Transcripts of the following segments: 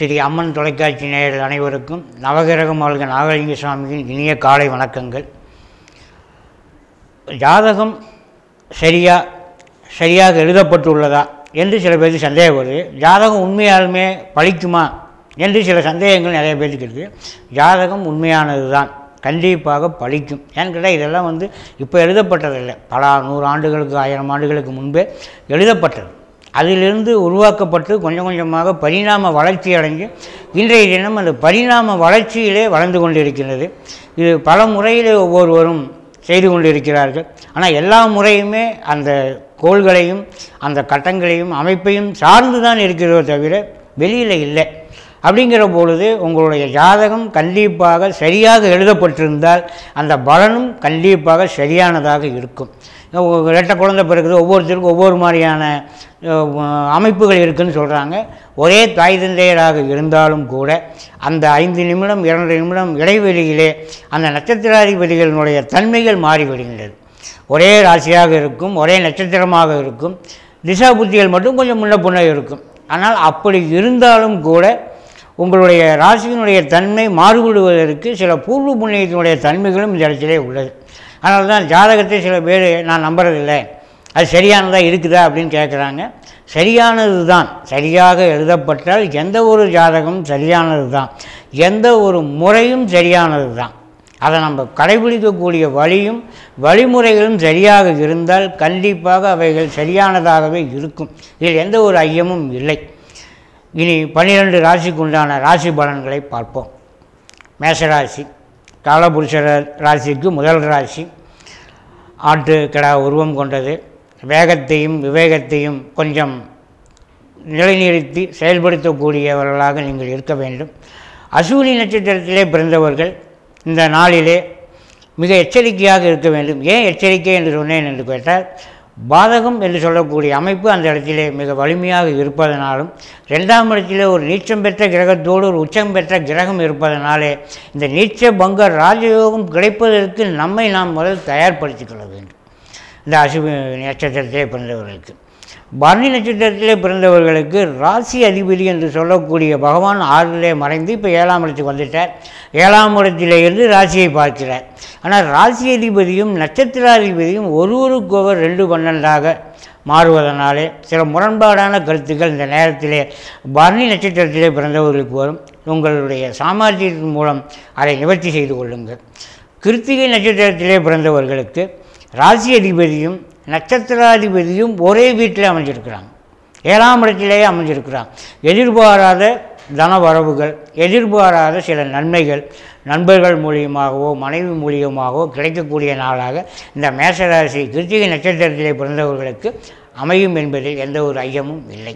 ஸ்ரீ அம்மன் தொலைக்காட்சி நேயர்கள் அனைவருக்கும் நவகிரகம் வாழ்க நாகலிங்க சுவாமியின் இனிய காலை வணக்கங்கள் ஜாதகம் சரியா சரியாக எழுதப்பட்டுள்ளதா என்று சில பேருக்கு சந்தேகம் வருது ஜாதகம் உண்மையாலுமே பழிக்குமா என்று சில சந்தேகங்கள் நிறைய பேருக்கு இருக்குது ஜாதகம் உண்மையானது தான் கண்டிப்பாக பழிக்கும் ஏன்னு கேட்டால் இதெல்லாம் வந்து இப்போ எழுதப்பட்டதில்லை பல நூறு ஆண்டுகளுக்கு ஆயிரம் ஆண்டுகளுக்கு முன்பே எழுதப்பட்டது அதிலிருந்து உருவாக்கப்பட்டு கொஞ்சம் கொஞ்சமாக பரிணாம வளர்ச்சி அடைஞ்சு இன்றைய தினம் அந்த பரிணாம வளர்ச்சியிலே வளர்ந்து கொண்டிருக்கிறது இது பல முறையிலே ஒவ்வொருவரும் செய்து கொண்டிருக்கிறார்கள் ஆனால் எல்லா முறையுமே அந்த கோள்களையும் அந்த கட்டங்களையும் அமைப்பையும் சார்ந்து தான் இருக்கிறதோ தவிர வெளியில் இல்லை அப்படிங்கிற பொழுது உங்களுடைய ஜாதகம் கண்டிப்பாக சரியாக எழுதப்பட்டிருந்தால் அந்த பலனும் கண்டிப்பாக சரியானதாக இருக்கும் ரெட்டை குழந்தை பிறகுது ஒவ்வொருத்தருக்கும் ஒவ்வொரு மாதிரியான அஹ், அமைப்புகள் இருக்குன்னு சொல்கிறாங்க ஒரே தாய் தந்தையராக இருந்தாலும் கூட அந்த ஐந்து நிமிடம் இரண்டு நிமிடம் இடைவெளியிலே அந்த நட்சத்திராதிபதிகளினுடைய தன்மைகள் மாறிவிடுகின்றது ஒரே ராசியாக இருக்கும் ஒரே நட்சத்திரமாக இருக்கும் திசா புத்திகள் மட்டும் கொஞ்சம் முன்ன பின்ன இருக்கும் ஆனால் அப்படி இருந்தாலும் கூட உங்களுடைய ராசியினுடைய தன்மை மாறுபடுவதற்கு சில பூர்வ புண்ணியத்தினுடைய தன்மைகளும் இந்த இடத்திலே உள்ளது அதனால தான் ஜாதகத்தை சில பேர் நான் நம்புறதில்லை அது சரியானதாக இருக்குதா அப்படின்னு கேட்குறாங்க சரியானது தான் சரியாக எழுதப்பட்டால் எந்த ஒரு ஜாதகமும் சரியானது தான் எந்த ஒரு முறையும் சரியானது தான் அதை நம்ம கடைபிடிக்கக்கூடிய வழியும் வழிமுறைகளும் சரியாக இருந்தால் கண்டிப்பாக அவைகள் சரியானதாகவே இருக்கும் இதில் எந்த ஒரு ஐயமும் இல்லை இனி பன்னிரெண்டு ராசிக்கு உண்டான ராசி பலன்களை பார்ப்போம் மேஷராசி காலபுருஷ ராசிக்கு முதல் ராசி ஆட்டு கிடா உருவம் கொண்டது வேகத்தையும் விவேகத்தையும் கொஞ்சம் நிலைநிறுத்தி செயல்படுத்தக்கூடியவர்களாக நீங்கள் இருக்க வேண்டும் அசூனி நட்சத்திரத்திலே பிறந்தவர்கள் இந்த நாளிலே மிக எச்சரிக்கையாக இருக்க வேண்டும் ஏன் எச்சரிக்கை என்று சொன்னேன் என்று கேட்டால் பாதகம் என்று சொல்லக்கூடிய அமைப்பு அந்த இடத்திலே மிக வலிமையாக இருப்பதனாலும் ரெண்டாம் இடத்திலே ஒரு நீச்சம் பெற்ற கிரகத்தோடு ஒரு உச்சம் பெற்ற கிரகம் இருப்பதனாலே இந்த நீச்ச பங்க ராஜயோகம் கிடைப்பதற்கு நம்மை நாம் முதல் தயார்படுத்திக் கொள்ள வேண்டும் இந்த அசுப நட்சத்திரத்திலே பிறந்தவர்களுக்கு பரணி நட்சத்திரத்திலே பிறந்தவர்களுக்கு ராசி அதிபதி என்று சொல்லக்கூடிய பகவான் ஆறிலே மறைந்து இப்போ ஏழாம் இடத்துக்கு வந்துட்டார் ஏழாம் இடத்திலே இருந்து ராசியை பார்க்கிறார் ஆனால் ராசி அதிபதியும் நட்சத்திராதிபதியும் ஒருவருக்கொவர் ரெண்டு பன்னெண்டாக மாறுவதனாலே சில முரண்பாடான கருத்துக்கள் இந்த நேரத்திலே பரணி நட்சத்திரத்திலே பிறந்தவர்களுக்கு வரும் உங்களுடைய சாமர்த்தியத்தின் மூலம் அதை நிவர்த்தி செய்து கொள்ளுங்கள் கிருத்திகை நட்சத்திரத்திலே பிறந்தவர்களுக்கு ராசி அதிபதியும் நட்சத்திராதிபதியும் ஒரே வீட்டில் அமைஞ்சிருக்கிறாங்க ஏழாம் இடத்திலேயே அமைஞ்சிருக்கிறாங்க எதிர்பாராத தன வரவுகள் எதிர்பாராத சில நன்மைகள் நண்பர்கள் மூலியமாகவோ மனைவி மூலியமாகவோ கிடைக்கக்கூடிய நாளாக இந்த மேஷராசி கிருத்திகை நட்சத்திரத்திலே பிறந்தவர்களுக்கு அமையும் என்பதில் எந்த ஒரு ஐயமும் இல்லை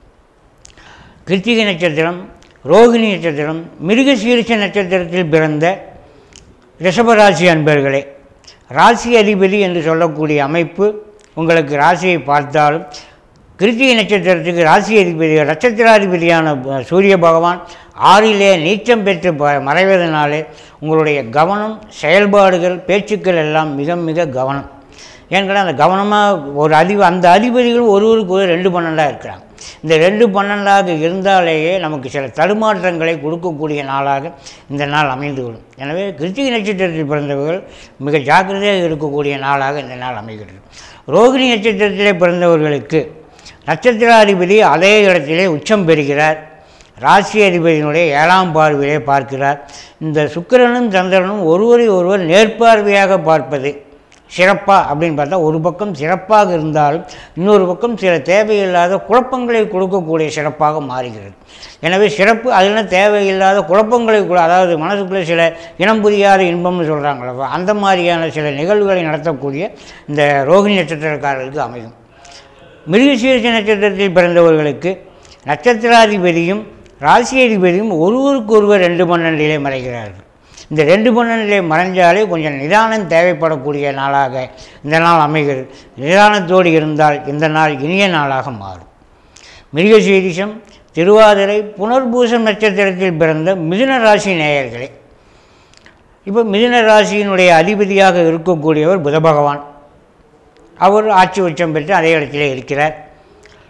கிருத்திகை நட்சத்திரம் ரோகிணி நட்சத்திரம் மிருகசீரிஷ நட்சத்திரத்தில் பிறந்த ரிஷபராசி அன்பர்களே ராசி அதிபதி என்று சொல்லக்கூடிய அமைப்பு உங்களுக்கு ராசியை பார்த்தாலும் கிருத்திகை நட்சத்திரத்துக்கு ராசி அதிபதி நட்சத்திராதிபதியான ப- சூரிய பகவான் ஆறிலே நீச்சம் பெற்று ப மறைவதனாலே உங்களுடைய கவனம் செயல்பாடுகள் பேச்சுக்கள் எல்லாம் மிக மிக கவனம் ஏன்னா அந்த கவனமாக ஒரு அதி அந்த அதிபதிகள் ஒருவருக்கு ஒரு ரெண்டு பன்னெண்டாக இருக்கிறாங்க இந்த ரெண்டு பன்னெண்டாக இருந்தாலேயே நமக்கு சில தடுமாற்றங்களை கொடுக்கக்கூடிய நாளாக இந்த நாள் அமைந்துவிடும் எனவே கிருத்திகை நட்சத்திரத்தில் பிறந்தவர்கள் மிக ஜாக்கிரதையாக இருக்கக்கூடிய நாளாக இந்த நாள் அமைகிறது ரோகிணி நட்சத்திரத்திலே பிறந்தவர்களுக்கு நட்சத்திராதிபதி அதே இடத்திலே உச்சம் பெறுகிறார் ராசி அதிபதியினுடைய ஏழாம் பார்வையிலே பார்க்கிறார் இந்த சுக்கிரனும் சந்திரனும் ஒருவரை ஒருவர் நேர்பார்வையாக பார்ப்பது சிறப்பாக அப்படின்னு பார்த்தா ஒரு பக்கம் சிறப்பாக இருந்தாலும் இன்னொரு பக்கம் சில தேவையில்லாத குழப்பங்களை கொடுக்கக்கூடிய சிறப்பாக மாறுகிறது எனவே சிறப்பு அதில் தேவையில்லாத குழப்பங்களை கூட அதாவது மனசுக்குள்ளே சில இனம் புரியாத இன்பம்னு சொல்கிறாங்களோ அந்த மாதிரியான சில நிகழ்வுகளை நடத்தக்கூடிய இந்த ரோகிணி நட்சத்திரக்காரர்களுக்கு அமையும் மிருகசீரிஷ நட்சத்திரத்தில் பிறந்தவர்களுக்கு நட்சத்திராதிபதியும் ராசி அதிபதியும் ஒருவருக்கொருவர் ரெண்டு பன்னெண்டிலே மறைகிறார்கள் இந்த ரெண்டு பன்னெண்டிலே மறைஞ்சாலே கொஞ்சம் நிதானம் தேவைப்படக்கூடிய நாளாக இந்த நாள் அமைகிறது நிதானத்தோடு இருந்தால் இந்த நாள் இனிய நாளாக மாறும் மிருகசீரிஷம் திருவாதிரை புனர்பூசம் நட்சத்திரத்தில் பிறந்த மிதுன ராசி நேயர்களே இப்போ மிதுன ராசியினுடைய அதிபதியாக இருக்கக்கூடியவர் புத பகவான் அவர் ஆட்சி உச்சம் பெற்று அதே இடத்திலே இருக்கிறார்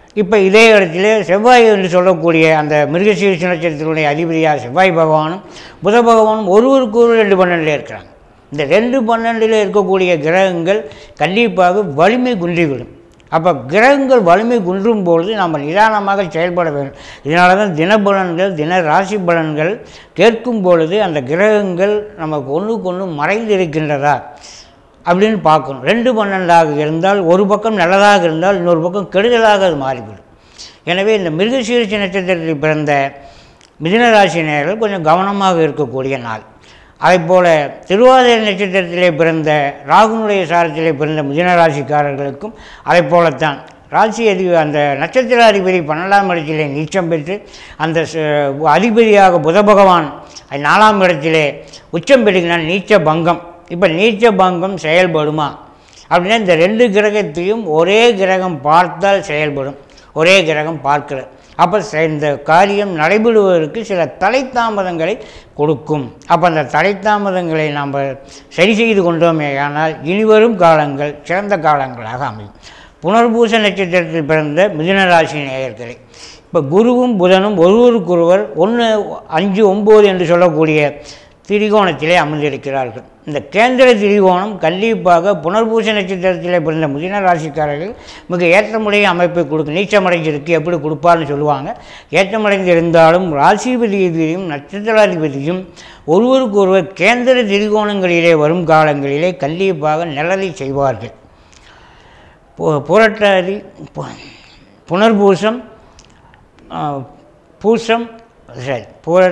இப்போ இதே இடத்துல செவ்வாய் என்று சொல்லக்கூடிய அந்த மிருகசீரிஷ நட்சத்திரத்தினுடைய அதிபதியாக செவ்வாய் பகவானும் புத பகவானும் ஒருவருக்கு ஒரு ரெண்டு பன்னெண்டில் இருக்கிறாங்க இந்த ரெண்டு பன்னெண்டில் இருக்கக்கூடிய கிரகங்கள் கண்டிப்பாக வலிமை குன்றிவிடும் அப்போ கிரகங்கள் வலிமை குன்றும் பொழுது நம்ம நிதானமாக செயல்பட வேண்டும் இதனால தான் தினபலன்கள் தின ராசி பலன்கள் கேட்கும் பொழுது அந்த கிரகங்கள் நமக்கு ஒன்றுக்கு ஒன்று மறைந்து இருக்கின்றதா அப்படின்னு பார்க்கணும் ரெண்டு பன்னெண்டாக இருந்தால் ஒரு பக்கம் நல்லதாக இருந்தால் இன்னொரு பக்கம் கெடுதலாக அது மாறிவிடும் எனவே இந்த மிருகசீரிஷ நட்சத்திரத்தில் பிறந்த மிதுனராசி நேயர்கள் கொஞ்சம் கவனமாக இருக்கக்கூடிய நாள் அதேபோல் திருவாதிரை நட்சத்திரத்திலே பிறந்த ராகுனுடைய சாரத்திலே பிறந்த மிதுனராசிக்காரர்களுக்கும் அதை போலத்தான் ராசி அதிபதி அந்த நட்சத்திர அதிபதி பன்னெண்டாம் இடத்திலே நீச்சம் பெற்று அந்த ச- அதிபதியாக புத பகவான் அது நாலாம் இடத்திலே உச்சம் பெறுகிறான் நீச்ச பங்கம் இப்போ நீச்ச பங்கம் செயல்படுமா அப்படின்னா இந்த ரெண்டு கிரகத்தையும் ஒரே கிரகம் பார்த்தால் செயல்படும் ஒரே கிரகம் பார்க்கிறது அப்போ ச- இந்த காரியம் நடைபெறுவதற்கு சில தலைத்தாமதங்களை கொடுக்கும் அப்போ அந்த தலைத்தாமதங்களை நாம் சரி செய்து கொண்டோமே ஆனால் இனிவரும் காலங்கள் சிறந்த காலங்களாக அமையும் புனர்பூச நட்சத்திரத்தில் பிறந்த மிதுன ராசி நேயர்களே இப்போ குருவும் புதனும் ஒருவருக்கொருவர் ஒன்று அஞ்சு ஒம்பது என்று சொல்லக்கூடிய திரிகோணத்திலே அமர்ந்திருக்கிறார்கள் இந்த கேந்திர திரிகோணம் கண்டிப்பாக புனர்பூச நட்சத்திரத்திலே பிறந்த மிதுன ராசிக்காரர்கள் மிக ஏற்றமுடைய அமைப்பை கொடுக்கும் நீச்சமடைஞ்சிருக்கு எப்படி கொடுப்பார்னு சொல்லுவாங்க ஏற்றமடைந்திருந்தாலும் ராசிபதியும் நட்சத்திராதிபதியும் ஒருவருக்கொருவர் கேந்திர திரிகோணங்களிலே வரும் காலங்களிலே கண்டிப்பாக நிழலை செய்வார்கள் பு- புரட்டாதி பு- புனர்பூசம் ஆ, பூசம் சரி புர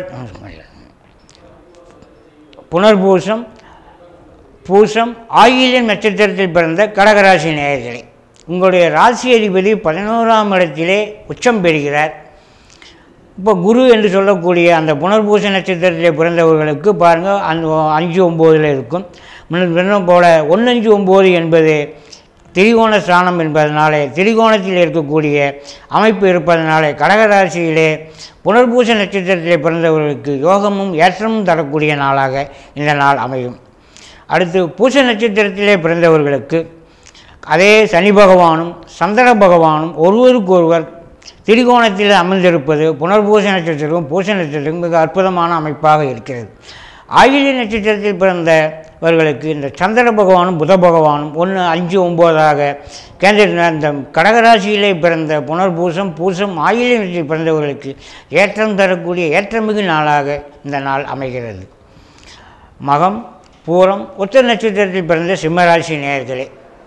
புனர்பூசம் பூசம் ஆயிலியம் நட்சத்திரத்தில் பிறந்த கடகராசி நேயர்களே உங்களுடைய ராசி அதிபதி பதினோராம் இடத்திலே உச்சம் பெறுகிறார் இப்போ குரு என்று சொல்லக்கூடிய அந்த புனர்பூச நட்சத்திரத்திலே பிறந்தவர்களுக்கு பாருங்கள் அந்த அஞ்சு ஒம்போதில் இருக்கும் முன்னும் போல ஒன்னஞ்சு ஒம்பது என்பது திரிகோண ஸ்தானம் என்பதனாலே திரிகோணத்தில் இருக்கக்கூடிய அமைப்பு இருப்பதனாலே கடகராசியிலே புனர்பூச நட்சத்திரத்திலே பிறந்தவர்களுக்கு யோகமும் ஏற்றமும் தரக்கூடிய நாளாக இந்த நாள் அமையும் அடுத்து பூச நட்சத்திரத்திலே பிறந்தவர்களுக்கு அதே சனி பகவானும் சந்திர பகவானும் ஒருவருக்கொருவர் திரிகோணத்தில் அமர்ந்திருப்பது புனர்பூச நட்சத்திரம் பூச நட்சத்திரம் மிக அற்புதமான அமைப்பாக இருக்கிறது ஆயிலிய நட்சத்திரத்தில் பிறந்தவர்களுக்கு இந்த சந்திர பகவானும் புத பகவானும் ஒன்று அஞ்சு ஒம்போதாக கேந்திர இந்த கடகராசியிலே பிறந்த புனர்பூசம் பூசம் ஆயிலிய நட்சத்திரத்தில் பிறந்தவர்களுக்கு ஏற்றம் தரக்கூடிய ஏற்றமிகு நாளாக இந்த நாள் அமைகிறது மகம் பூரம் உத்தர நட்சத்திரத்தில் பிறந்த சிம்மராசி நேயர்களே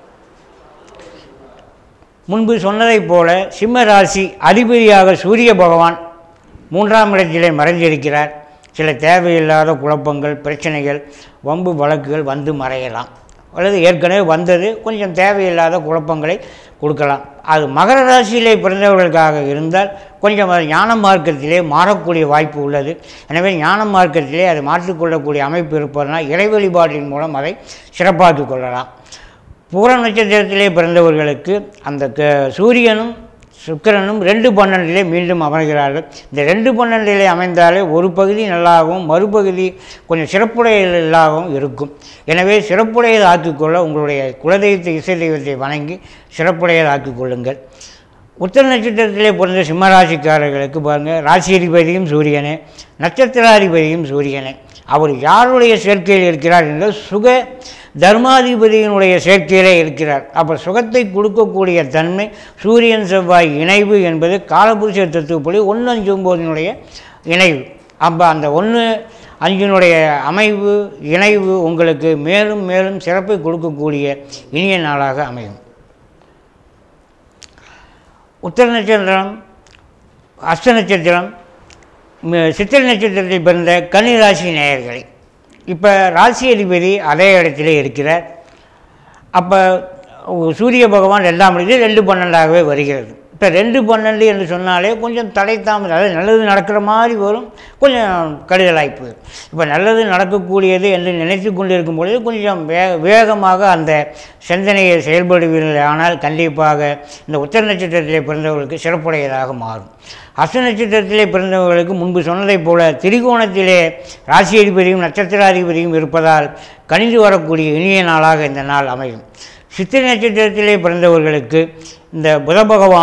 முன்பு சொன்னதைப் போல சிம்ம ராசி அதிபதியாக சூரிய பகவான் மூன்றாம் இடத்திலே மறைந்திருக்கிறார் சில தேவையில்லாத குழப்பங்கள் பிரச்சனைகள் வம்பு வழக்குகள் வந்து மறையலாம் அல்லது ஏற்கனவே வந்தது கொஞ்சம் தேவையில்லாத குழப்பங்களை கொடுக்கலாம் அது மகர ராசியிலே பிறந்தவர்களுக்காக இருந்தால் கொஞ்சம் அது ஞான மார்க்கத்திலே மாறக்கூடிய வாய்ப்பு உள்ளது எனவே ஞான மார்க்கத்திலே அதை மாற்றிக்கொள்ளக்கூடிய அமைப்பு இருப்பதனால் இறை வழிபாட்டின் மூலம் அதை சிறப்பாக்கிக் கொள்ளலாம் பூர நட்சத்திரத்திலே பிறந்தவர்களுக்கு அந்த க சூரியனும் சுக்கிரனும் ரெண்டு பன்னெண்டிலே மீண்டும் அமர்கிறார்கள் இந்த ரெண்டு பன்னெண்டிலே அமைந்தாலே ஒரு பகுதி நல்லாகவும் மறுபகுதி கொஞ்சம் சிறப்புடையதாகவும் இருக்கும் எனவே சிறப்புடையதை ஆக்கிக்கொள்ள உங்களுடைய குலதெய்வத்தை இசை தெய்வத்தை வணங்கி சிறப்புடையதாக்கிக் கொள்ளுங்கள் உத்தர நட்சத்திரத்திலே பிறந்த சிம்மராசிக்காரர்களுக்கு பாருங்கள் ராசி அதிபதியும் சூரியனே நட்சத்திராதிபதியும் சூரியனே அவர் யாருடைய சேர்க்கையில் இருக்கிறார் என்றால் சுக தர்மாதிபதியினுடைய சேர்க்கையிலே இருக்கிறார் அப்போ சுகத்தை கொடுக்கக்கூடிய தன்மை சூரியன் செவ்வாய் இணைவு என்பது காலபுருஷ தத்துவப்படி ஒன்று அஞ்சு ஒம்போதினுடைய இணைவு அப்போ அந்த ஒன்று அஞ்சினுடைய அமைவு இணைவு உங்களுக்கு மேலும் மேலும் சிறப்பை கொடுக்கக்கூடிய இனிய நாளாக அமையும் உத்தர நட்சத்திரம் அஸ்த நட்சத்திரம் ம- சித்திரை நட்சத்திரத்தில் பிறந்த கன்னி ராசி நேயர்களே இப்போ ராசி அதிபதி அதே இடத்திலே இருக்கிறார் அப்போ சூரிய பகவான் ரெண்டாம் இடத்தில் ரெண்டு பன்னெண்டாகவே வருகிறது இப்போ ரெண்டு பன்னெண்டு என்று சொன்னாலே கொஞ்சம் தடை தாமதம் அதாவது நல்லது நடக்கிற மாதிரி வரும் கொஞ்சம் கடிதலாகி போயிடும் இப்போ நல்லது நடக்கக்கூடியது என்று நினைத்து கொண்டிருக்கும் பொழுது கொஞ்சம் வே வேகமாக அந்த சிந்தனையை செயல்படுவீர்கள் ஆனால் கண்டிப்பாக இந்த உத்தர நட்சத்திரத்திலே பிறந்தவர்களுக்கு சிறப்புடையதாக மாறும் அஸ்த நட்சத்திரத்திலே பிறந்தவர்களுக்கு முன்பு சொன்னதைப் போல திரிகோணத்திலே ராசி அதிபதியும் நட்சத்திராதிபதியும் இருப்பதால் கணிந்து வரக்கூடிய இனிய நாளாக இந்த நாள் அமையும் சித்திரை நட்சத்திரத்திலே பிறந்தவர்களுக்கு இந்த புத பகவானும்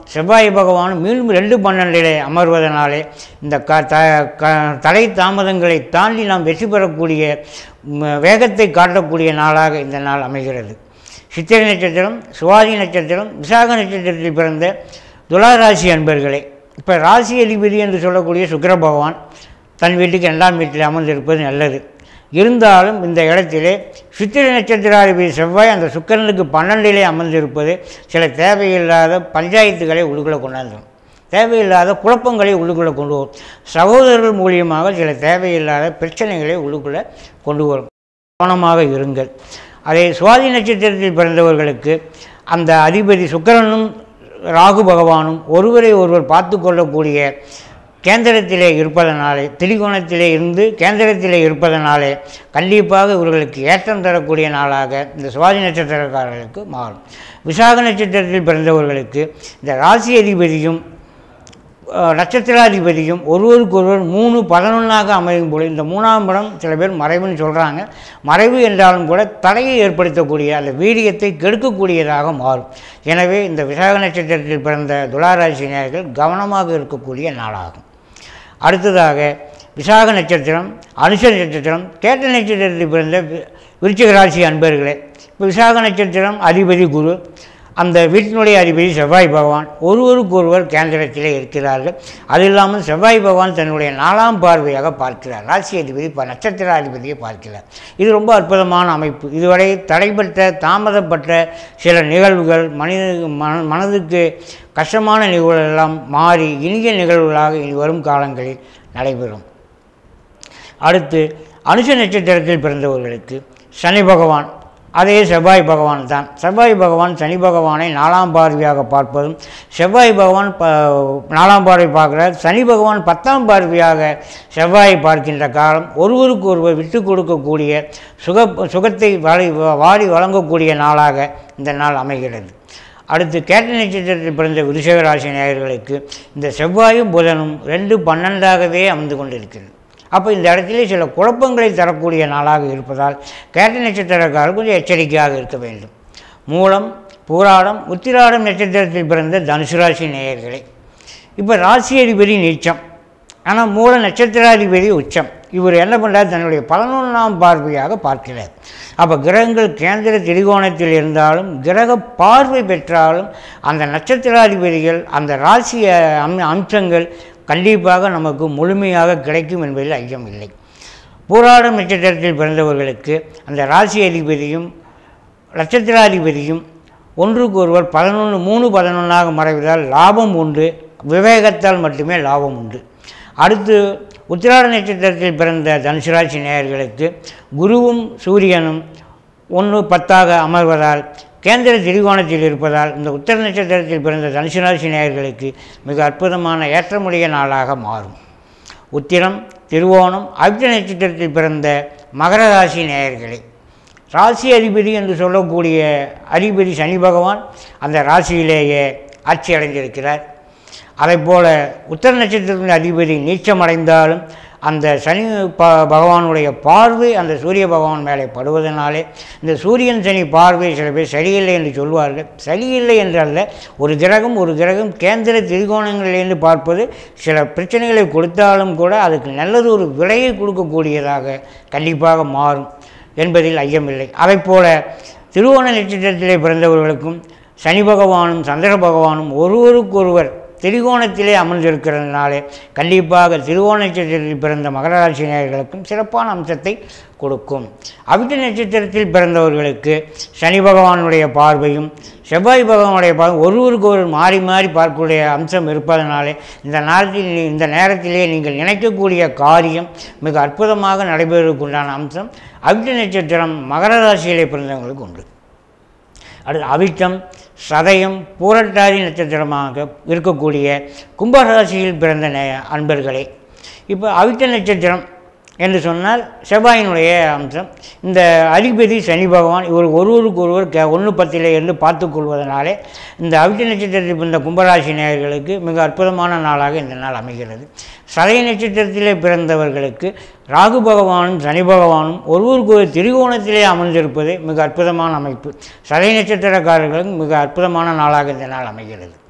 செவ்வாய் பகவானும் மீண்டும் ரெண்டு பன்னெண்டிலே அமர்வதனாலே இந்த க த க தடை தாமதங்களை தாண்டி நாம் வெற்றி பெறக்கூடிய ம், வேகத்தை காட்டக்கூடிய நாளாக இந்த நாள் அமைகிறது சித்திரை நட்சத்திரம் சுவாதி நட்சத்திரம் விசாக நட்சத்திரத்தில் பிறந்த துளாராசி அன்பர்களே இப்போ ராசி அதிபதி என்று சொல்லக்கூடிய சுக்கிர பகவான் தன் வீட்டுக்கு இரண்டாம் வீட்டில் அமர்ந்திருப்பது நல்லது இருந்தாலும் இந்த இடத்திலே சித்திரை நட்சத்திராதிபதி செவ்வாய் அந்த சுக்கிரனுக்கு பன்னெண்டிலே அமர்ந்திருப்பது சில தேவையில்லாத பஞ்சாயத்துகளை உள்ளுக்குள்ளே கொண்டாந்துடும் தேவையில்லாத குழப்பங்களை உள்ளுக்குள்ளே கொண்டு வரும் சகோதரர்கள் மூலியமாக சில தேவையில்லாத பிரச்சனைகளை உள்ளுக்குள்ளே கொண்டு வரும் கவனமாக இருங்கள் அதே சுவாதி நட்சத்திரத்தில் பிறந்தவர்களுக்கு அந்த அதிபதி சுக்கிரனும் ராகு பகவானும் ஒருவரை ஒருவர் பார்த்து கொள்ளக்கூடிய கேந்திரத்திலே இருப்பதனாலே திரிகோணத்திலே இருந்து கேந்திரத்திலே இருப்பதனாலே கண்டிப்பாக இவர்களுக்கு ஏற்றம் தரக்கூடிய நாளாக இந்த சுவாதி நட்சத்திரக்காரர்களுக்கு மாறும் விசாக நட்சத்திரத்தில் பிறந்தவர்களுக்கு இந்த ராசி அதிபதியும் அஹ், நட்சத்திராதிபதியும் ஒருவருக்கொருவர் மூணு பதினொன்றாக அமையும் போது இந்த மூணாம் படம் சில பேர் மறைவுன்னு சொல்கிறாங்க மறைவு என்றாலும் கூட தடையை ஏற்படுத்தக்கூடிய அந்த வீரியத்தை கெடுக்கக்கூடியதாக மாறும் எனவே இந்த விசாக நட்சத்திரத்தில் பிறந்த துளாராசி நேயர்கள் கவனமாக இருக்கக்கூடிய நாளாகும் அடுத்ததாக விசாக நட்சத்திரம் அனுஷ நட்சத்திரம் கேட்ட நட்சத்திரத்தில் பிறந்த வி- விருச்சிக ராசி அன்பர்களே இப்போ விசாக நட்சத்திரம் அதிபதி குரு அந்த வீட்டினுடைய அதிபதி செவ்வாய் பகவான் ஒருவருக்கொருவர் கேந்திரத்திலே இருக்கிறார்கள் அது இல்லாமல் செவ்வாய் பகவான் தன்னுடைய நாலாம் பார்வையாக பார்க்கிறார் ராசி அதிபதி ப நட்சத்திர அதிபதியை பார்க்கிறார் இது ரொம்ப அற்புதமான அமைப்பு இதுவரை தடைப்பட்ட தாமதப்பட்ட சில நிகழ்வுகள் மனித மன மனதுக்கு கஷ்டமான நிகழ்வுகள் எல்லாம் மாறி இனிய நிகழ்வுகளாக இனி வரும் காலங்களில் நடைபெறும் அடுத்து அனுஷ நட்சத்திரத்தில் பிறந்தவர்களுக்கு சனி பகவான் அதே செவ்வாய் பகவான் தான் செவ்வாய் பகவான் சனி பகவானை நாலாம் பார்வையாக பார்ப்பதும் செவ்வாய் பகவான் ப நாலாம் பார்வை பார்க்கிறார் சனி பகவான் பத்தாம் பார்வையாக செவ்வாயை பார்க்கின்ற காலம் ஒருவருக்கு ஒருவர் விட்டு கொடுக்கக்கூடிய சுக சுகத்தை வாரி வாரி வழங்கக்கூடிய நாளாக இந்த நாள் அமைகிறது அடுத்து கேட்ட நட்சத்திரத்தில் பிறந்த விருஷக ராசி நேயர்களுக்கு இந்த செவ்வாயும் புதனும் ரெண்டு பன்னெண்டாகவே அமர்ந்து கொண்டிருக்கிறது அப்போ இந்த இடத்திலே சில குழப்பங்களை தரக்கூடிய நாளாக இருப்பதால் கேட்ட நட்சத்திரக்காரர் கொஞ்சம் எச்சரிக்கையாக இருக்க வேண்டும் மூலம் பூராடம் உத்திராடம் நட்சத்திரத்தில் பிறந்த தனுசு ராசி நேயர்களே இப்போ ராசி அதிபதி நீச்சம் ஆனால் மூல நட்சத்திராதிபதி உச்சம் இவர் என்ன பண்ணுறார் தன்னுடைய பதினொன்றாம் பார்வையாக பார்க்கிறார் அப்போ கிரகங்கள் கேந்திர திரிகோணத்தில் இருந்தாலும் கிரக பார்வை பெற்றாலும் அந்த நட்சத்திராதிபதிகள் அந்த ராசி அம் அம்சங்கள் கண்டிப்பாக நமக்கு முழுமையாக கிடைக்கும் என்பதில் ஐயம் இல்லை பூராடம் நட்சத்திரத்தில் பிறந்தவர்களுக்கு அந்த ராசி அதிபதியும் நட்சத்திராதிபதியும் ஒன்றுக்கு ஒருவர் பதினொன்று மூணு பதினொன்றாக மறைவதால் லாபம் உண்டு விவேகத்தால் மட்டுமே லாபம் உண்டு அடுத்து உத்திராட நட்சத்திரத்தில் பிறந்த தனுசு ராசி நேயர்களுக்கு குருவும் சூரியனும் ஒன்று பத்தாக அமர்வதால் கேந்திர திரிகோணத்தில் இருப்பதால் இந்த உத்தர நட்சத்திரத்தில் பிறந்த தனுசு ராசி நேயர்களுக்கு மிக அற்புதமான ஏற்றமுடைய நாளாக மாறும் உத்திரம் திருவோணம் அவிட்ட நட்சத்திரத்தில் பிறந்த மகர ராசி நேயர்களே ராசி அதிபதி என்று சொல்லக்கூடிய அதிபதி சனி பகவான் அந்த ராசியிலேயே ஆட்சி அடைந்திருக்கிறார் அதைப்போல உத்தர நட்சத்திரத்தின் அதிபதி நீச்சமடைந்தாலும் அந்த சனி ப பகவானுடைய பார்வை அந்த சூரிய பகவான் மேலே படுவதனாலே இந்த சூரியன் சனி பார்வை சில பேர் சரியில்லை என்று சொல்வார்கள் சரியில்லை என்றல்ல ஒரு கிரகம் ஒரு கிரகம் கேந்திர திரிகோணங்களிலிருந்து பார்ப்பது சில பிரச்சனைகளை கொடுத்தாலும் கூட அதுக்கு நல்லது ஒரு விலையை கொடுக்கக்கூடியதாக கண்டிப்பாக மாறும் என்பதில் ஐயமில்லை அதைப்போல திருவோண நட்சத்திரத்திலே பிறந்தவர்களுக்கும் சனி பகவானும் சந்திர பகவானும் ஒருவருக்கொருவர் திரிகோணத்திலே அமர்ந்திருக்கிறதுனாலே கண்டிப்பாக திருவோண நட்சத்திரத்தில் பிறந்த மகர ராசி நேயர்களுக்கும் சிறப்பான அம்சத்தை கொடுக்கும் அவிட்ட நட்சத்திரத்தில் பிறந்தவர்களுக்கு சனி பகவானுடைய பார்வையும் செவ்வாய் பகவானுடைய பார்வை ஒருவருக்கு ஒரு மாறி மாறி பார்க்கக்கூடிய அம்சம் இருப்பதனாலே இந்த நேரத்தில் நீ- இந்த நேரத்திலே நீங்கள் நினைக்கக்கூடிய காரியம் மிக அற்புதமாக நடைபெறுவதற்குண்டான அம்சம் அவிட்ட நட்சத்திரம் மகர ராசியிலே பிறந்தவங்களுக்கு உண்டு அடுத்து அவிட்டம் சதயம் பூரட்டாதி நட்சத்திரமாக இருக்கக்கூடிய கும்பராசியில் பிறந்த நே- அன்பர்களே இப்போ அவிட்ட நட்சத்திரம் என்று சொன்னால் செவ்வாயினுடைய அம்சம் இந்த அதிபதி சனி பகவான் இவர் ஒருவருக்கு ஒருவர் க ஒன்று பத்திலே இருந்து பார்த்து கொள்வதனாலே இந்த அவிட்ட நட்சத்திரத்தில் பிறந்த கும்பராசி நேயர்களுக்கு மிக அற்புதமான நாளாக இந்த நாள் அமைகிறது சதய நட்சத்திரத்திலே பிறந்தவர்களுக்கு ராகு பகவானும் சனி பகவானும் ஒருவருக்கு ஒரு திரிகோணத்திலே அமர்ந்திருப்பது மிக அற்புதமான அமைப்பு சதய நட்சத்திரக்காரர்களுக்கு மிக அற்புதமான நாளாக இந்த நாள் அமைகிறது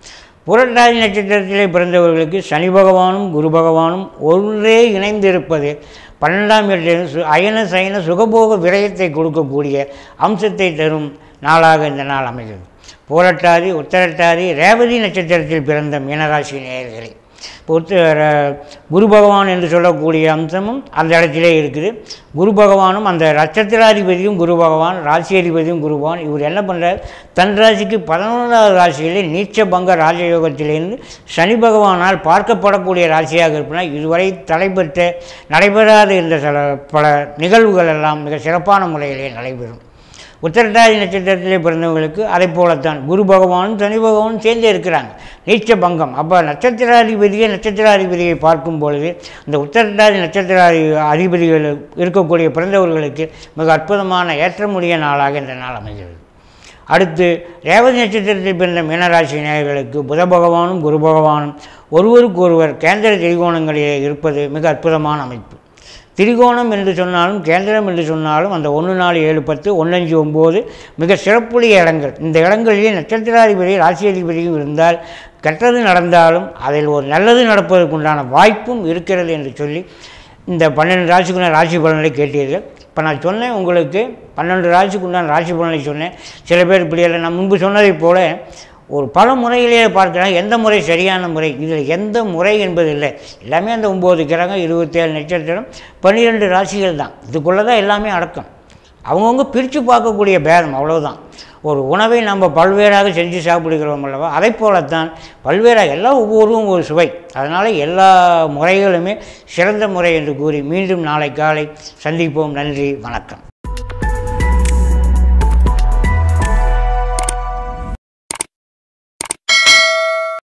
புரட்டாதி நட்சத்திரத்திலே பிறந்தவர்களுக்கு சனி பகவானும் குரு பகவானும் ஒன்றே இணைந்திருப்பது பன்னெண்டாம் வீட்டில் சு அயன சயன சுகபோக விரயத்தை கொடுக்கக்கூடிய அம்சத்தை தரும் நாளாக இந்த நாள் அமைகிறது பூரட்டாதி உத்தரட்டாதி ரேவதி நட்சத்திரத்தில் பிறந்த மீனராசி நேயர்களே இப்போ உத்த- ர- குரு பகவான் என்று சொல்லக்கூடிய அம்சமும் அந்த இடத்திலே இருக்குது குரு பகவானும் அந்த நட்சத்திராதிபதியும் குரு பகவான் ராசியாதிபதியும் குரு பகவான் இவர் என்ன பண்ணுறார் தன் ராசிக்கு பதினொன்றாவது ராசியிலே நீச்ச பங்க ராஜயோகத்திலிருந்து சனி பகவானால் பார்க்கப்படக்கூடிய ராசியாக இருப்பினால் இதுவரை தலைப்பெற்ற நடைபெறாத இந்த சில பல நிகழ்வுகள் எல்லாம் மிக சிறப்பான முறையிலே நடைபெறும் உத்திரட்டாதி நட்சத்திரத்திலே பிறந்தவங்களுக்கு அதை போலத்தான் குரு பகவானும் சனி பகவானும் சேர்ந்தே இருக்கிறாங்க நீச்ச பங்கம் அப்போ நட்சத்திராதிபதியை நட்சத்திராதிபதியை பார்க்கும் பொழுது இந்த உத்திரட்டாதி நட்சத்திராதி அதிபதிகள் இருக்கக்கூடிய பிறந்தவர்களுக்கு மிக அற்புதமான ஏற்றமுடைய நாளாக இந்த நாள் அமைகிறது அடுத்து ரேவதி நட்சத்திரத்தில் பிறந்த மீனராசி நேயர்களுக்கு புத பகவானும் குரு பகவானும் ஒருவருக்கொருவர் கேந்திர திரிகோணங்களிலே இருப்பது மிக அற்புதமான அமைப்பு திரிகோணம் என்று சொன்னாலும் கேந்திரம் என்று சொன்னாலும் அந்த ஒன்று நாலு ஏழு பத்து ஒன்னஞ்சு ஒம்பது மிக சிறப்புடைய இடங்கள் இந்த இடங்களிலே நட்சத்திராதிபதி ராசியாதிபதியும் இருந்தால் கெட்டது நடந்தாலும் அதில் ஒரு நல்லது நடப்பதற்குண்டான வாய்ப்பும் இருக்கிறது என்று சொல்லி இந்த பன்னெண்டு ராசிக்குண்டான ராசி பலன்களை கேட்டீர்கள் இப்போ நான் சொன்னேன் உங்களுக்கு பன்னெண்டு ராசிக்குண்டான ராசி பலனை சொன்னேன் சில பேர் இப்படி இல்லை நான் முன்பு சொன்னதைப் போல ஒரு பல முறையிலேயே பார்க்கலாம் எந்த முறை சரியான முறை இதில் எந்த முறை என்பது இல்லை எல்லாமே அந்த ஒம்பது கிரகம் இருபத்தேழு நட்சத்திரம் பன்னிரெண்டு ராசிகள் தான் இதுக்குள்ளே தான் எல்லாமே அடக்கம் அவங்கவுங்க பிரித்து பார்க்கக்கூடிய பேதம் அவ்வளவுதான் ஒரு உணவை நம்ம பல்வேறாக செஞ்சு சாப்பிடுகிறோம் அல்லவா அதை போலத்தான் பல்வேறாக எல்லாம் ஒவ்வொருவரும் ஒரு சுவை அதனால் எல்லா முறைகளுமே சிறந்த முறை என்று கூறி மீண்டும் நாளை காலை சந்திப்போம் நன்றி வணக்கம்